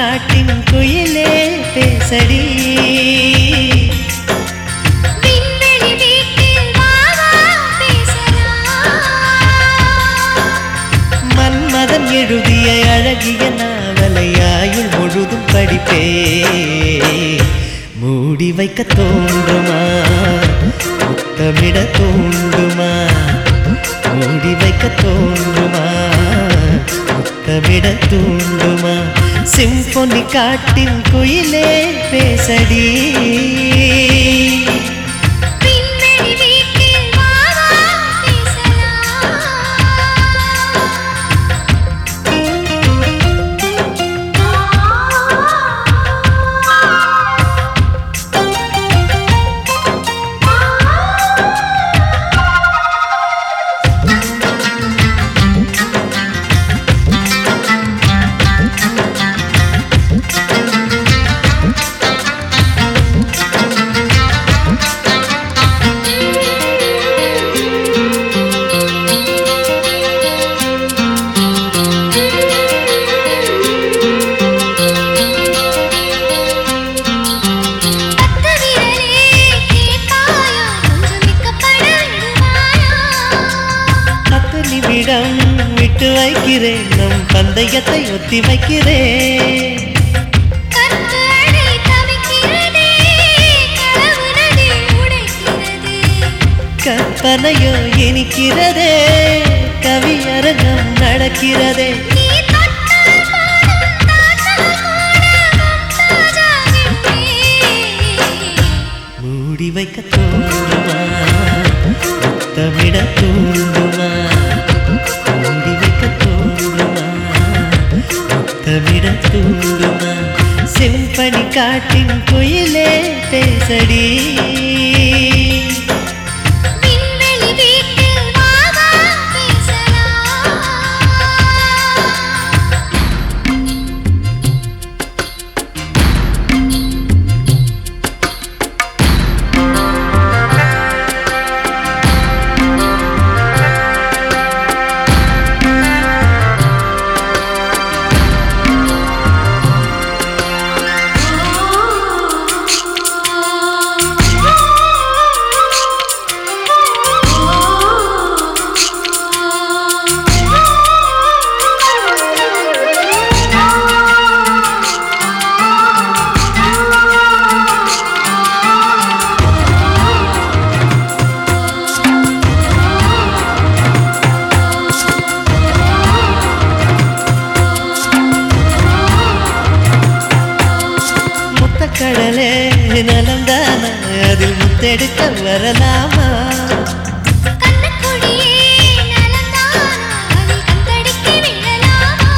காட்டின் குயிலே பேசடி விண்வெளி வீட்டில் வா வா பேசலாம் மன்மதன் எழுதிய அழகிய நாவலை ஆயுள் முழுதும் படிப்பே மூடி வைக்க தோன்றுமா முத்தமிட தோன்றுமா மூடி வைக்க தோன்றுமா முத்தமிட தூண்டுமா சிம்பொனி காட்டின் குயிலே பேசடி விண்வெளி வீட்டில் வா வா பேசலாம் பத்து விரலே கேட்பாயா கொஞ்சம் மிக்கப்பட விடுவாயா பத்து நிமிடம் விட்டு வைக்கிறேன் நம் பந்தயத்தை ஒத்தி வைக்கிறேன் கற்பு அடை தவிக்கிறதே களவு நதி உடைக்கிறது கற்பனையோ இனிக்கிறதே கவியரங்கம் நடக்கிறதே நீ தொட்டால் பாடும் தாத்தல் கூட மும்தாஜாகின்றே மூடி வைக்க தோன்றுமா முத்தமிட தூண்டுமா மூடி வைக்க தோன்றுமா முத்தமிட தூண்டுமா சிம்பனி காட்டின் குயிலே பேசடி விண்வெளி வீட்டில் வா வா பேசலாம் முத்தக்கடலே நலம்தானா அதில் முத்தெடுக்க வரலாமா கண்ணக்குடியே நலந்தானா அதில் கந்தடிக்க விழலாமா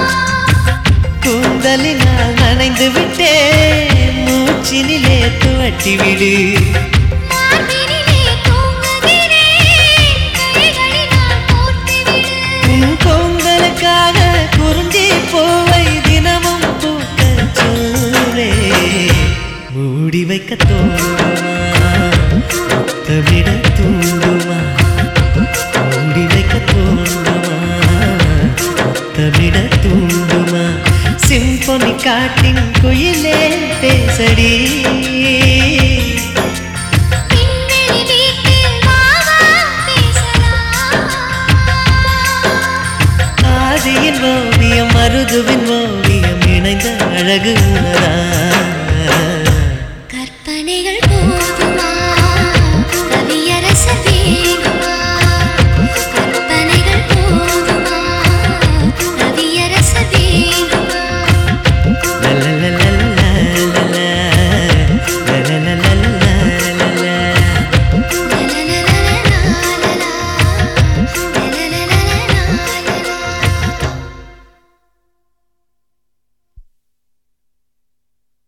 கூந்தலினால் நனைந்து விட்டே மூச்சினிலே துவட்டி விடு மார்பினிலே தூங்குகிறேன் கைகளினால் கோர்த்துவிடு உன் கூந்தலுக்காக குறிஞ்சி பூவை தினமும் பூக்க சொல்வே மூடி வைக்க தோன்றுமா முத்தமிட தூண்டுமா மூடி வைக்க தோன்றுமா முத்தமிட தூண்டுமா சிம்பொனி காட்டின் குயிலே பேசடி விண்வெளி வீட்டில் வா வா பேசலாம் ஆதியின் ஓவியம் மருதுவின் ஓவியம் இணைந்த அழகு உணரா